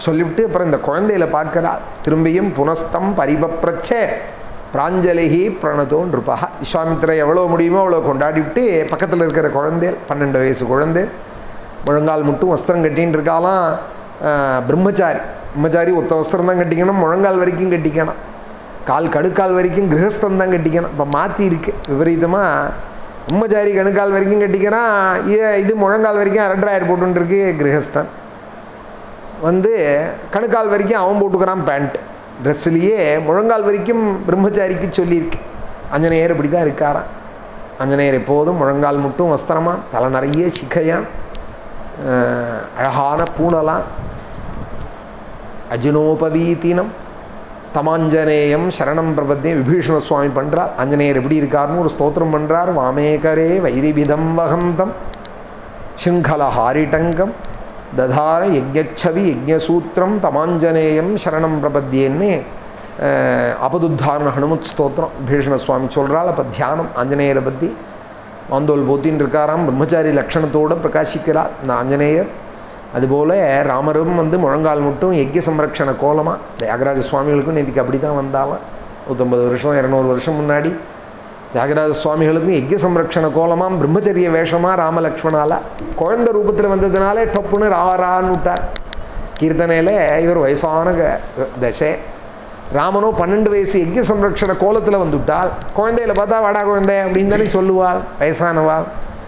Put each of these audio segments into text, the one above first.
சொல்லிவிட்டு அப்புறம் இந்த குழந்தையில பார்க்கிறா திரும்பியும் புனஸ்தம் பரிபப்ரச்சே பிராஞ்சலிகி பிரணதோன் இருப்பா விஸ்வாமித்திரை எவ்வளோ முடியுமோ அவ்வளோ கொண்டாடிவிட்டு பக்கத்தில் இருக்கிற குழந்தை பன்னெண்டு வயசு குழந்தை முழங்கால் மட்டும் வஸ்திரம் கட்டின்னு இருக்காலாம் ஆஹ், பிரம்மச்சாரி பிரம்மச்சாரி ஒத்த வஸ்திரம் தான் கட்டிக்கணும் முழங்கால் வரைக்கும் கட்டிக்கணும் கால் கடுக்கால் வரைக்கும் கிரகஸ்தம் தான் கட்டிக்கணும் இப்போ மாற்றி இருக்கு விபரீதமாக பிரம்மச்சாரி கணுக்கால் வரைக்கும் கட்டிக்கிறான் ஏ- இது முழங்கால் வரைக்கும் அரண்டராயர் போட்டுருக்கு கிரகஸ்தன் வந்து கணுக்கால் வரைக்கும் அவன் போட்டுக்கிறான் பேண்ட் ட்ரெஸ்ஸுலேயே முழங்கால் வரைக்கும் பிரம்மச்சாரிக்கு சொல்லியிருக்கு அஞ்சனேயர் இப்படி தான் இருக்காராம் அஞ்சனேயர் எப்போதும் முழங்கால் மட்டும் வஸ்திரமா தலை நிறைய சிக்கையாம் அஹ், அழகான பூனலாம் அஜினோபவீத்தினம் தமாஞ்சனேயம் சரணம் பிரபத்தே விபீஷண சுவாமி பண்ணுறார் ஆஞ்சநேயர் எப்படி இருக்காருன்னு ஒரு ஸ்தோத்திரம் பண்ணுறார் வாமேகரே வைரிபிதம் வகந்தம் சிங்கலஹாரிட்டங்கம் ததார யஜ்ஞச்சவி யஜ்ஞசூத்திரம் தமாஞ்சனேயம் சரணம் பிரபத்தியன்னு அபதுத்தாரண ஹனுமத் ஸ்தோத்திரம் பீஷ்ண சுவாமி சொல்கிறாள் அப்போ தியானம் ஆஞ்சநேயரை பற்றி மாந்தோல் போத்தின்னு இருக்காராம் பிரம்மச்சாரி லட்சணத்தோடு பிரகாசிக்கிறார் இந்த ஆஞ்சநேயர் அதுபோல் ராமரும் வந்து முழங்கால் மட்டும் யஜ்ய சம்ரக்ஷண கோலமாக தியாகராஜ சுவாமிகளுக்கும் நேற்றுக்கு அப்படி தான் வந்தாலும் நூற்றம்பது வருஷம் இரநூறு வருஷம் முன்னாடி தியாகராஜ சுவாமிகளுக்கும் யஜ்ய சம்ரக்ஷண கோலமாம் பிரம்மச்சரிய வேஷமாக ராமலக்ஷ்மணால குழந்தை ரூபத்தில் வந்ததுனாலே டப்புன்னு ராரான்னு விட்டார் கீர்த்தனையில் இவர் வயசான க- தசை ராமனோ பன்னெண்டு வயசு யஜ்ய சம்ரக்ஷண கோலத்தில் வந்துவிட்டால் குழந்தையில பார்த்தா வாடா குழந்தை அப்படின்னு தானே சொல்லுவாள் வயசானவாள்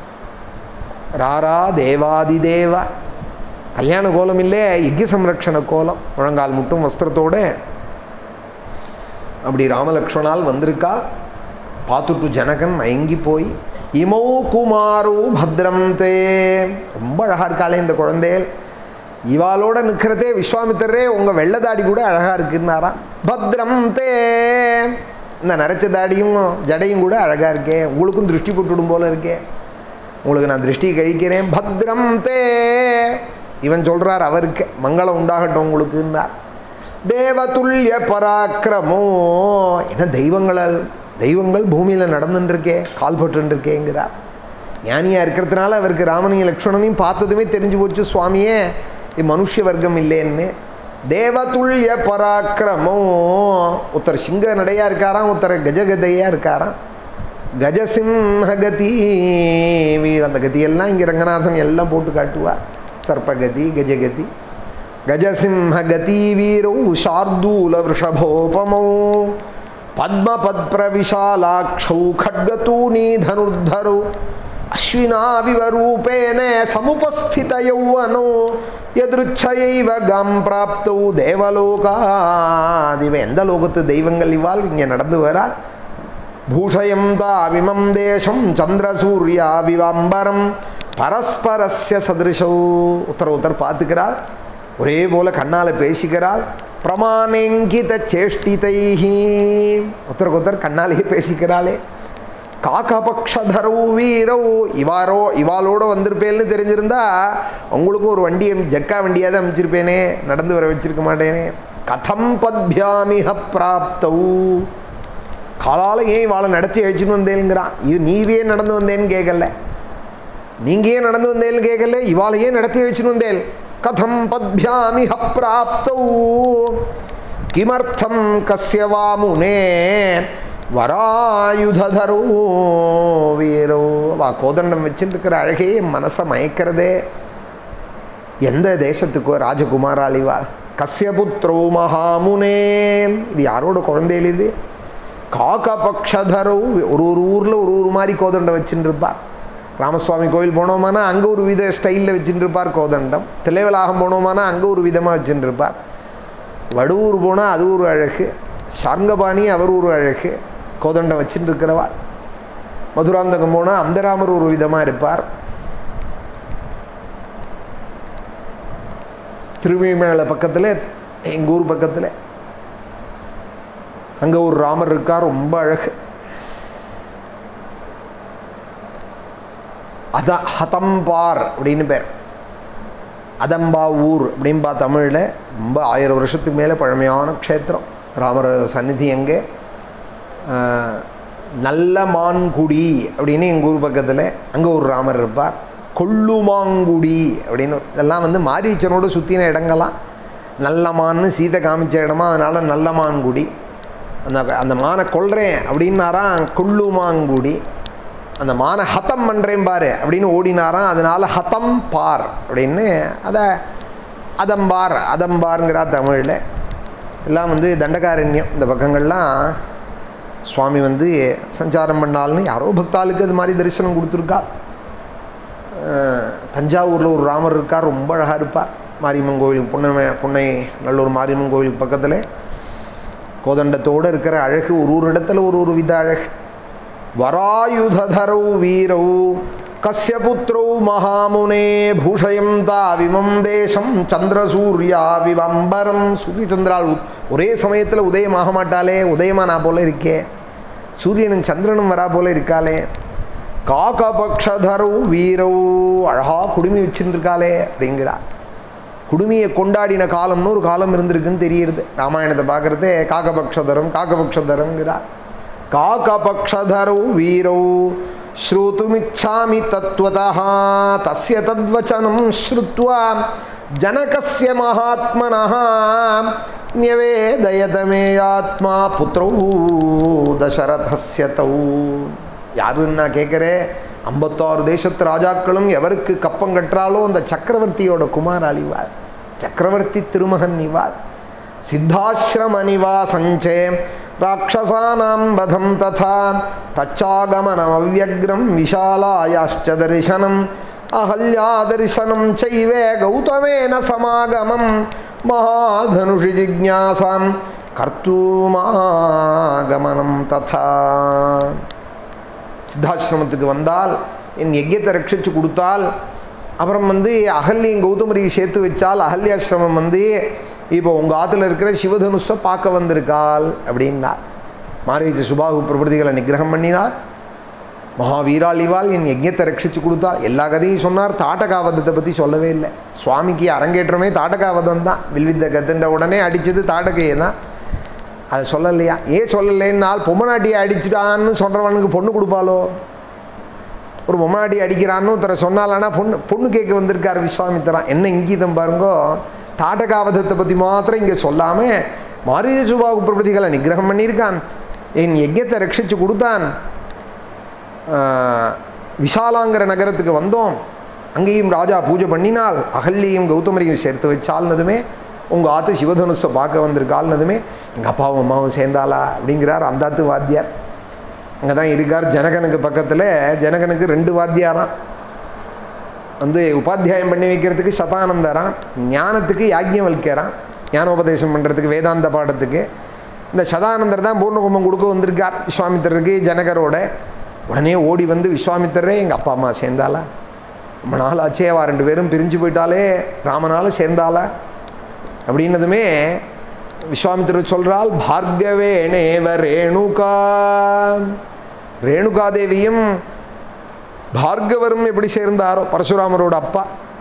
ராரா தேவாதி தேவா கல்யாண கோலம் இல்லை யஜ்ய சம்ரக்ஷண கோலம் முழங்கால் முட்டும் வஸ்திரத்தோடு அப்படி ராமலக்ஷ்மணால் வந்திருக்கா பார்த்துட்டு ஜனகன் மயங்கி போய் இமௌ குமாரு பத்ரம் தே ரொம்ப அழகாக இருக்காளே இந்த குழந்தைகள் இவாளோட நிற்கிறதே விஸ்வாமித்திரரே உங்கள் வெள்ளை தாடி கூட அழகாக இருக்குன்னாரா பத்ரம் தே இந்த நரைச்ச தாடியும் ஜடையும் கூட அழகாக இருக்கே உங்களுக்கும் திருஷ்டி போட்டுடும் போல இருக்கே உங்களுக்கு நான் திருஷ்டி கழிக்கிறேன் பத்ரம் தே இவன் சொல்கிறார் அவருக்கு மங்களம் உண்டாகட்டும் உங்களுக்குன்னார் தேவதுல்ய பராக்கிரமோ என்ன தெய்வங்களால் தெய்வங்கள் பூமியில் நடந்துட்டுருக்கே கால்பட்டுருக்கேங்கிறார் ஞானியாக இருக்கிறதுனால அவருக்கு ராமனையும் லக்ஷ்மணனையும் பார்த்ததுமே தெரிஞ்சு போச்சு சுவாமியே இது மனுஷ வர்க்கம் இல்லைன்னு தேவதுல்ய பராக்கிரமோ ஒருத்தர் சிங்க நடையாக இருக்காராம் ஒருத்தர் கஜகதையாக இருக்காராம் கஜசிம்ஹகதி வீர் அந்த கதியெல்லாம் இங்கே ரங்கநாதன் எல்லாம் போட்டு காட்டுவார் சர்ப்பகதி கஜகதி கஜசிம்ஹகதி வீரோ ஷார்தூல விஷபோபமோ பத்மபத்பிரவிசாலாட்சௌ खड्गतूनी धनुर्धरो अश्विनाविव रूपेण समुपस्थित यौवनो எதிர்ச்சைவ கம் பிராப்தௌ தேவலோகாதிவ எந்த லோகத்து தெய்வங்கள் இவாள் இங்கே நடந்து வரா பூஷயம் தாவிமம் தேசம் சந்திரசூர்யாவிவம்பரம் பரஸ்பரஸ்ய சதிருஷௌ உத்தர உத்தர் பார்த்துக்கிறாள் ஒரே போல கண்ணால் பேசிக்கிறாள் பிரமாணங்கித சேஷ்டிதைஹி ஒருத்தருக்கு ஒருத்தர் கண்ணாலேயே பேசிக்கிறாளே காக்கபக்ஷதரோ வீரோ இவாரோ இவாளோட வந்திருப்பேன்னு தெரிஞ்சிருந்தா உங்களுக்கும் ஒரு வண்டியை ஜக்கா வண்டியாக தான் அமைச்சிருப்பேனே நடந்து வர வச்சிருக்க மாட்டேனே கதம் பத்பியாமிஹ பிராப்தௌ காலால் ஏன் இவாளை நடத்தி அழிச்சுன்னு வந்தேங்கிறான் இது நீவே நடந்து வந்தேன்னு கேட்கல நீங்க ஏன் நடந்து வந்தேன்னு கேட்கல இவாளை ஏன் நடத்தி வச்சுன்னு வந்தேன் கதம் பத்பியாமிஹ பிராப்தௌ கிமர்த்தம் கஸ்ய வாமுனே வராயுதரோ வீரோ வா கோதண்டம் வச்சுட்டு இருக்கிற அழகே என் மனசை மயக்கிறதே எந்த தேசத்துக்கோ ராஜகுமாராளிவா கஸ்ய புத்ரோ மகாமுனே இது யாரோட குழந்தைகள் இது காக்கபக்ஷதரோ ஒரு ஒரு ஊரில் ஒரு ஒரு மாதிரி கோதண்டம் வச்சுட்டு இருப்பார் ராமசுவாமி கோவில் போனோமானா அங்கே ஒரு வித ஸ்டைலில் வச்சுட்டு இருப்பார் கோதண்டம் தில்லைவலாகம் போனோமானா அங்கே ஒரு விதமாக வச்சுட்டு இருப்பார் வடுவூர் போனால் அது ஒரு அழகு சார்ங்கபாணி அவர் ஒரு அழகு கோதண்டம் வச்சுட்டு இருக்கிறவா மதுராந்தகம் போனால் அந்தராமர் ஒரு விதமாக இருப்பார் திருவிழிமேள பக்கத்தில் எங்கள் ஊர் பக்கத்தில் அங்கே ஒரு ராமர் இருக்கார் ரொம்ப அழகு அத ஹதம்பார் அப்படின்னு பேர் அதம்பா ஊர் அப்படின்பா தமிழில் ரொம்ப ஆயிரம் வருஷத்துக்கு மேலே பழமையான க்ஷேத்திரம் ராமர் சந்நிதி அங்கே ஆஹ், நல்ல மான்குடி அப்படின்னு எங்கள் ஊர் பக்கத்தில் அங்கே ஒரு ராமர் இருப்பார் கொள்ளுமாங்குடி அப்படின்னு ஒரு- இதெல்லாம் வந்து மாரீச்சனோடு சுற்றின இடங்களாம் நல்லமான்னு சீதை காமிச்ச இடமா அதனால் நல்லமான்குடி அந்த அந்த மானை கொல்றேன் அப்படின்னாராம் கொல்லுமாங்குடி அந்த மானை ஹதம் பண்ணுறேன் பாரு அப்படின்னு ஓடினாராம் அதனால ஹதம் பார் அப்படின்னு அதை அதம்பார் அதம்பாருங்கிறா தமிழில் எல்லாம் வந்து தண்டகாரண்யம் இந்த பக்கங்கள்லாம் சுவாமி வந்து சஞ்சாரம் பண்ணால்னு யாரோ பக்தாளுக்கு அது மாதிரி தரிசனம் கொடுத்துருக்கா அஹ், தஞ்சாவூரில் ஒரு ராமர் இருக்கார் ரொம்ப அழகாக இருப்பார் மாரியம்மன் கோவில் புன்னை புன்னை நல்லூர் மாரியம்மன் கோவில் பக்கத்தில் கோதண்டத்தோடு இருக்கிற அழகு ஒரு ஒரு இடத்துல ஒரு ஒரு வித அழகு வராயுதரௌ வீரௌ கஸ்ய புத்திரௌ மகாமுனே பூஷயம் தாவிமம் தேசம் சந்திரசூர்யா விவம்பரம் சூரிய சந்திரால் உத்- ஒரே சமயத்தில் உதயமாக மாட்டாளே உதயமாக நான் போல இருக்கே சூரியனும் சந்திரனும் வரா போல இருக்காளே காகபக்ஷதரௌ வீரௌ அழகா குடுமி வச்சுருக்காளே அப்படிங்கிறா குடுமியை கொண்டாடின காலம்னு ஒரு காலம் இருந்திருக்குன்னு தெரியுது ராமாயணத்தை பார்க்குறதே காகபக்ஷதரம் காகபக்ஷதரங்கிறார் காகபக்ஷதரௌ வீரௌ ஸ்ரோதுமிச்சாமி தத்வதா தஸ்ய தத்வச்சனம் ஸ்ருத்வா ஜனகஸ்ய மகாத்மனः न्यवेदयत मे ஆத்மா புத்திரௌ தசரதஸ்ய தௌ யாருன்னு நான் கேட்குறேன் ஐம்பத்தாறு தேசத்து ராஜாக்களும் எவருக்கு கப்பம் கட்டுறாலோ அந்த சக்கரவர்த்தியோட குமார் அழிவார் சக்கரவர்த்தி திருமகன் இவார் சித்தாசிரம நிவாசஞ்சே ராட்சசானாம் வதம் ததா தச்சாகமனம் அவ்வக்ரம் விஷாலாயாச்ச தரிசனம் அஹல்யா தரிசனம் செய்வே கௌதமேன சமாகமம் மகாதனுஷி ஜிக்ஞாசாம் கர்த்தூமாகமனம் ததா சித்தாசிரமத்துக்கு வந்தால் என் யஜ்யத்தை ரட்சித்து கொடுத்தால் அப்புறம் வந்து அகல்யம் கௌதமரியை சேர்த்து வச்சால் அகல்யாசிரமம் வந்து இப்போ உங்கள் ஆற்றுல இருக்கிற சிவதனுஷை பார்க்க வந்திருக்காள் அப்படின்னார் மாரீச்ச சுபாகு பிரபதிகளை நிகிரகம் பண்ணினார் மகாவீராளிவால் என் யஜ்யத்தை ரட்சித்து கொடுத்தால் எல்லா கதையும் சொன்னார் தாட்டகாவதத்தை பற்றி சொல்லவே இல்லை சுவாமிக்கு அரங்கேற்றமே தாட்டகாவதம் தான் வில்வித்தை கத்துண்ட உடனே அடித்தது தாட்டகையை தான் அது சொல்லலையா ஏன் சொல்லலைன்னால் பொம்மநாட்டியை அடிச்சிட்டான்னு சொல்கிறவனுக்கு பொண்ணு கொடுப்பாளோ ஒரு பொம்மநாட்டி அடிக்கிறான்னு ஒருத்தரை சொன்னாலானா பொண்ணு பொண்ணு கேட்க வந்திருக்கார் விஸ்வாமித்திரன் என்ன இங்கீதம் பாருங்கோ தாட்டகாவதத்தை பற்றி மாத்திரம் இங்கே சொல்லாமல் மாரிய சுபாகு பிரபதிகளை நிகிரகம் பண்ணியிருக்கான் என் யஜ்யத்தை ரட்சித்து கொடுத்தான் ஆஹ், விஷாலாங்கிற நகரத்துக்கு வந்தோம் அங்கேயும் ராஜா பூஜை பண்ணினால் அகல்யையும் கௌதமரையும் சேர்த்து வச்சால்னதுமே உங்கள் ஆத்து சிவதனுஷை பார்க்க வந்திருக்கால்னதுமே எங்கள் அப்பாவும் அம்மாவும் சேர்ந்தாளா அப்படிங்கிறார் அந்தாத்து வாத்தியார் அங்கே தான் இருக்கார் ஜனகனுக்கு பக்கத்தில் ஜனகனுக்கு ரெண்டு வாத்தியாராம் வந்து உபாத்தியாயம் பண்ணி வைக்கிறதுக்கு சதானந்தரான் ஞானத்துக்கு யாஜ்ஞவல்யரான் ஞானோபதேசம் பண்ணுறதுக்கு வேதாந்த பாடத்துக்கு இந்த சதானந்தர் தான் பூர்ணகும்பம் கொடுக்க வந்திருக்கார் விஸ்வாமித்திரருக்கு ஜனகரோட உடனே ஓடி வந்து விஸ்வாமித்திரரே எங்கள் அப்பா அம்மா சேர்ந்தாளா ரொம்ப நாள் ஆச்சே அவ ரெண்டு பேரும் பிரிஞ்சு போயிட்டாலே ராமனால சேர்ந்தாளா அப்படின்னதுமே விஸ்வாமித்திரர் சொல்றால் பார்கவேணேவ ரேணுகா ரேணுகாதேவியும் பார்கவரும் எப்படி சேர்ந்தாரோ பரசுராமரோட அப்பா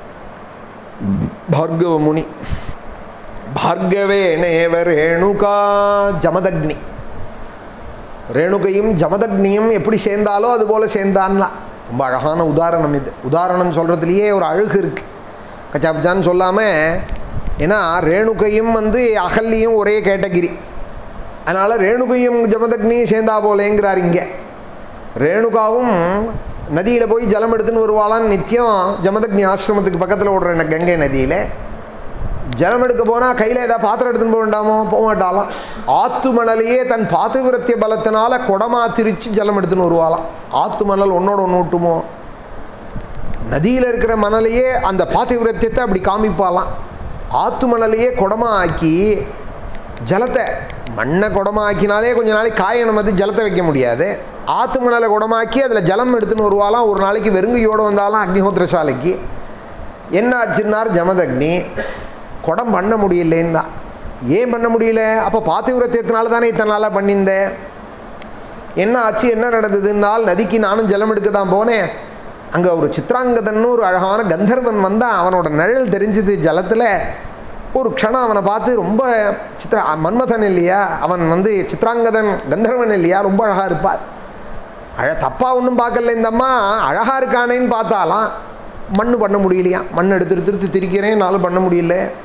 பார்கவ முனி பார்கவேணேவ ரேணுகா ஜமதக்னி ரேணுகையும் ஜமதக்னியும் எப்படி சேர்ந்தாலோ அது போல சேர்ந்தான்லாம் ரொம்ப அழகான உதாரணம் இது உதாரணம் சொல்கிறதுலையே ஒரு அழகு இருக்குது கச்சாப்சான்னு சொல்லாமல் ஏன்னா ரேணுகையும் வந்து அகல்லியும் ஒரே கேட்டகிரி அதனால் ரேணுகையும் ஜமதக்னியும் சேர்ந்தா போலேங்கிறார் இங்கே ரேணுகாவும் நதியில் போய் ஜலம் எடுத்துன்னு வருவாளான்னு நித்தியம் ஜமதக்னி ஆசிரமத்துக்கு பக்கத்தில் ஓடுற கங்கை நதியில் ஜலம் எடுக்க போனால் கையில் ஏதாவது பாத்திரம் எடுத்துன்னு போக வேண்டாமோ போக மாட்டாளாம் ஆத்து மணலையே தன் பாத்திவிரத்திய பலத்தினால குடமா திரிச்சு ஜலம் எடுத்துன்னு வருவாளாம் ஆத்து மணல் ஒன்னோட ஒன்று விட்டுமோ நதியில் இருக்கிற மணலையே அந்த பாத்திவிரத்தியத்தை அப்படி காமிப்பாலாம் ஆத்து மணலையே குடமா ஆக்கி ஜலத்தை மண்ணை குடமா ஆக்கினாலே கொஞ்ச நாளைக்கு காயணும் அது ஜலத்தை வைக்க முடியாது ஆத்து மணலை குடமாக்கி அதில் ஜலம் எடுத்துன்னு வருவாலாம் ஒரு நாளைக்கு வெறுங்கையோடு வந்தாலும் அக்னிஹோத்திர சாலைக்கு என்ன ஆச்சுன்னார் ஜமதக்னி குடம் பண்ண முடியலன்னா ஏன் பண்ண முடியல அப்போ பாத்திவிரத்தியத்தினால தானே இத்தனை நாளாக பண்ணியிருந்தேன் என்ன ஆச்சு என்ன நடந்ததுன்னால் நதிக்கு நானும் ஜலம் எடுக்க தான் போனேன் அங்கே ஒரு சித்ராங்கதன்னு ஒரு அழகான கந்தர்வன் வந்தான் அவனோட நிழல் தெரிஞ்சது ஜலத்தில் ஒரு க்ஷணம் அவனை பார்த்து ரொம்ப சித்ரா மன்மதன் இல்லையா அவன் வந்து சித்ராங்கதன் கந்தர்வன் இல்லையா ரொம்ப அழகாக இருப்பார் அழ தப்பாக ஒன்றும் பார்க்கல இந்த அம்மா அழகாக இருக்கானேன்னு பார்த்தாலாம் மண் பண்ண முடியலையா மண் எடுத்து எடுத்து எடுத்து திரிக்கிறேன் என்னால் பண்ண முடியல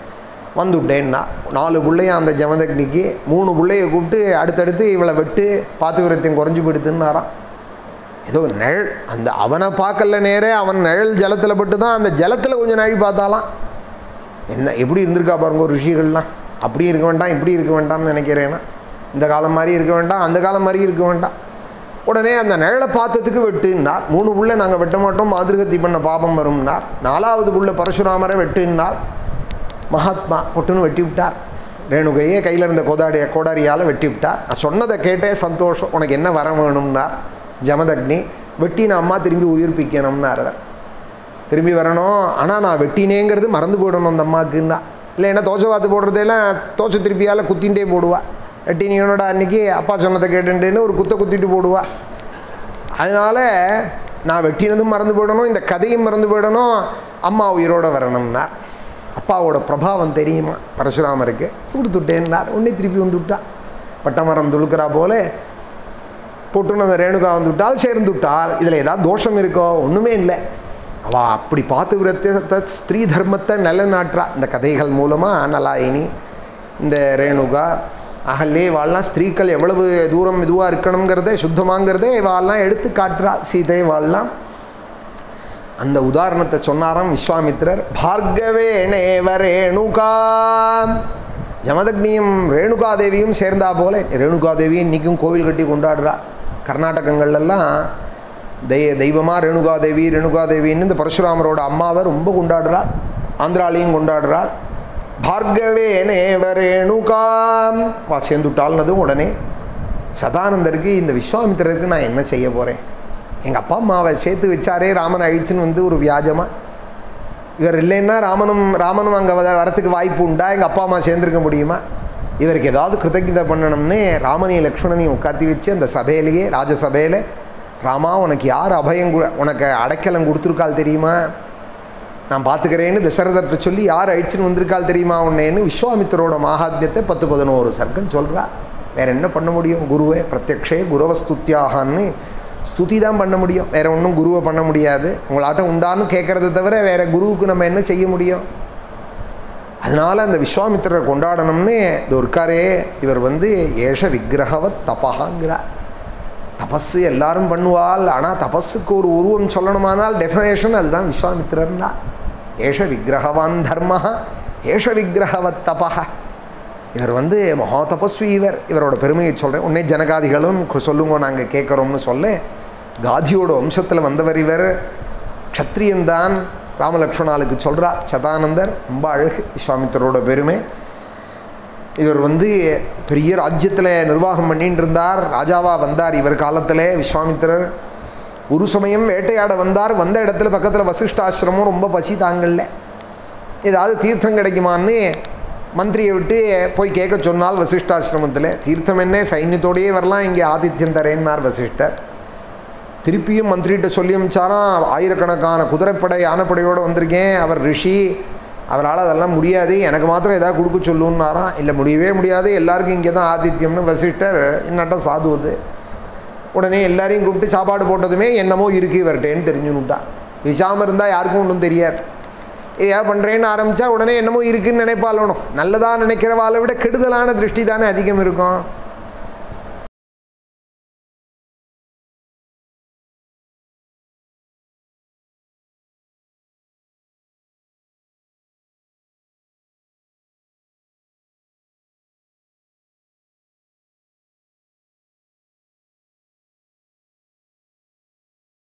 வந்துவிட்டேன்னா நாலு பிள்ளையும் அந்த ஜமதக்னிக்கு மூணு பிள்ளைய கூப்பிட்டு அடுத்தடுத்து இவளை வெட்டு பாத்துவிரத்தியம் குறைஞ்சி போயிடுதுன்னாராம் ஏதோ நிழல் அந்த அவனை பார்க்கல நேரே அவன் நிழல் ஜலத்தில் பட்டு தான் அந்த ஜலத்தில் கொஞ்சம் நாழி பார்த்தாலாம் என்ன எப்படி இருந்திருக்கா பாருங்க ஒரு ரிஷிகள்லாம் அப்படி இருக்க வேண்டாம் இப்படி இருக்க வேண்டாம்னு நினைக்கிறேன்னா இந்த காலம் மாதிரி இருக்க வேண்டாம் அந்த காலம் மாதிரி இருக்க வேண்டாம் உடனே அந்த நிழலை பார்த்ததுக்கு வெட்டுன்னார் மூணு புள்ள நாங்கள் வெட்ட மாட்டோம் மாதிருகத்தி பண்ண பாபம் வரும்னார் நாலாவது புள்ள பரசுராமரை வெட்டுன்னார் மகாத்மா பொட்டுன்னு வெட்டி விட்டார் ரேணுகையே கையில் இருந்த கோதாடிய கோடாரியால் வெட்டி விட்டார் நான் சொன்னதை கேட்டே சந்தோஷம் உனக்கு என்ன வர வேணும்னார் ஜமதக்னி வெட்டின அம்மா திரும்பி உயிர்ப்பிக்கணும்னார் அவர் திரும்பி வரணும் ஆனால் நான் வெட்டினேங்கிறது மறந்து போயிடணும் அந்த அம்மாவுக்குன்னா இல்லைன்னா தோசை வாத்து போடுறதெல்லாம் தோசை திருப்பியால் குத்தின்ண்டே போடுவா வெட்டினியோட அன்னைக்கு அப்பா சொன்னதை கேட்டுட்டேன்னு ஒரு குத்தை குத்திட்டு போடுவா அதனால் நான் வெட்டினதும் மறந்து போயிடணும் இந்த கதையும் மறந்து போயிடணும் அம்மா உயிரோட வரணும்னா அப்பாவோட பிரபாவம் தெரியுமா பரசுராமருக்கு கொடுத்துட்டேன்னார் உடனே திருப்பி வந்து விட்டா பட்டமரம் துளுக்கிறா போல பொட்டுன்னு அந்த ரேணுகா வந்து விட்டால் சேர்ந்து விட்டால் இதில் ஏதாவது தோஷம் இருக்கோ ஒன்றுமே இல்லை அவள் அப்படி பார்த்து விரத்த ஸ்திரீ தர்மத்தை நிலைநாட்டுறா இந்த கதைகள் மூலமாக நலாயினி இந்த ரேணுகா அகல்லே வாழலாம் ஸ்திரீக்கள் எவ்வளவு தூரம் இதுவாக இருக்கணுங்கிறதே சுத்தமாங்கிறதே இவாள்லாம் எடுத்து காட்டுறா சீதை வாழலாம் அந்த உதாரணத்தை சொன்னாராம் விஸ்வாமித்திரர் பார்கவேணேவ ரேணுகா ஜமதக்னியும் ரேணுகாதேவியும் சேர்ந்தா போல ரேணுகாதேவியும் இன்றைக்கும் கோவில் கட்டி கொண்டாடுறா கர்நாடகங்கள்லாம் தெய் தெய்வமாக ரேணுகாதேவி ரேணுகாதேவின்னு இந்த பரசுராமரோட அம்மாவை ரொம்ப கொண்டாடுறா ஆந்திராலையும் கொண்டாடுறா பார்கவேணேவ ரேணுகா வா சேர்ந்துட்டால்னதும் உடனே சதானந்தருக்கு இந்த விஸ்வாமித்திரருக்கு நான் என்ன செய்ய போகிறேன் எங்கள் அப்பா அம்மாவை சேர்த்து வச்சாரே ராமன் அழிச்சுன்னு வந்து ஒரு வியாஜமாக இவர் இல்லைன்னா ராமனும் ராமனும் அங்கே வரத்துக்கு வாய்ப்பு உண்டா எங்கள் அப்பா அம்மா சேர்ந்துருக்க முடியுமா இவருக்கு ஏதாவது கிருத்தஜதை பண்ணணும்னு ராமனையும் லக்ஷ்மணனையும் உட்காத்தி வச்சு அந்த சபையிலேயே ராஜசபையில் ராமா உனக்கு யார் அபயம் கு- உனக்கு அடைக்கலம் கொடுத்துருக்காள் தெரியுமா நான் பார்த்துக்கிறேன்னு தசரதர்கிட்ட சொல்லி யார் அழிச்சுன்னு வந்திருக்காள் தெரியுமா உன்னைன்னு விஸ்வாமித்திரோட மகாத்மியத்தை பத்து பதினோரு சர்க்கம் சொல்கிறா வேற என்ன பண்ண முடியும் குருவே பிரத்யக்ஷே குருவஸ்துத்தியாகான்னு ஸ்துதி தான் பண்ண முடியும் வேற ஒன்றும் குருவை பண்ண முடியாது உங்களாட்டம் உண்டான்னு கேட்கறத தவிர வேற குருவுக்கு நம்ம என்ன செய்ய முடியும் அதனால அந்த விஸ்வாமித்திரரை கொண்டாடணும்னு இது இருக்காரே இவர் வந்து ஏஷ விக்கிரகவத் தபகாங்கிறார் தபஸு எல்லாரும் பண்ணுவாள் ஆனால் தபஸுக்கு ஒரு உருவம் சொல்லணுமானால் டெஃபினேஷன் அதுதான் விஸ்வாமித்திரர்னா ஏஷ விக்கிரகவான் தர்ம ஏஷ விக்கிரகவத் தபஹ இவர் வந்து மகா தபஸ்வி இவர் இவரோட பெருமையை சொல்கிறேன் உன்னே ஜனகாதிகளும் கு- சொல்லுங்க நாங்கள் கேட்குறோம்னு சொல்ல காதியோட வம்சத்தில் வந்தவர் இவர் க்ஷத்ரியன்தான் ராமலக்ஷ்மணாளுக்கு சொல்கிறா சதானந்தர் ரொம்ப அழகு விஸ்வாமித்திரோட பெருமை இவர் வந்து பெரிய ராஜ்யத்தில் நிர்வாகம் பண்ணிட்டு இருந்தார் ராஜாவா வந்தார் இவர் காலத்தில் விஸ்வாமித்திரர் ஒரு சமயம் வேட்டையாட வந்தார் வந்த இடத்துல பக்கத்தில் வசிஷ்டாசிரமம் ரொம்ப பசி தாங்கல்ல ஏதாவது தீர்த்தம் கிடைக்குமான்னு மந்திரியை விட்டு போய் கேட்க சொன்னால் வசிஷ்டாசிரமத்தில் தீர்த்தம் என்ன சைன்யத்தோடையே வரலாம் இங்கே ஆதித்யம் தரேன்னார் வசிஷ்டர் திருப்பியும் மந்திரிகிட்ட சொல்லி அமிச்சாராம் ஆயிரக்கணக்கான குதிரைப்படை யானைப்படையோடு வந்திருக்கேன் அவர் ரிஷி அவரால் அதெல்லாம் முடியாது எனக்கு மாத்திரம் ஏதாவது கொடுக்க சொல்லுன்னாராம் இல்லை முடியவே முடியாது எல்லாருக்கும் இங்கே தான் ஆதித்யம்னு வசிஷ்டர் என்னட்டம் சாதுவது உடனே எல்லாரையும் கூப்பிட்டு சாப்பாடு போட்டதுமே என்னமோ இருக்குது இவர்கிட்டேன்னு தெரிஞ்சுன்னுட்டா விசாமல் இருந்தால் யாருக்கும் ஒன்றும் தெரியாது ஏதாவது பண்ணுறேன்னு ஆரம்பித்தா உடனே என்னமோ இருக்குன்னு நினைப்பாளணும் நல்லதாக நினைக்கிறவாளை விட கெடுதலான திருஷ்டி தானே அதிகம் இருக்கும்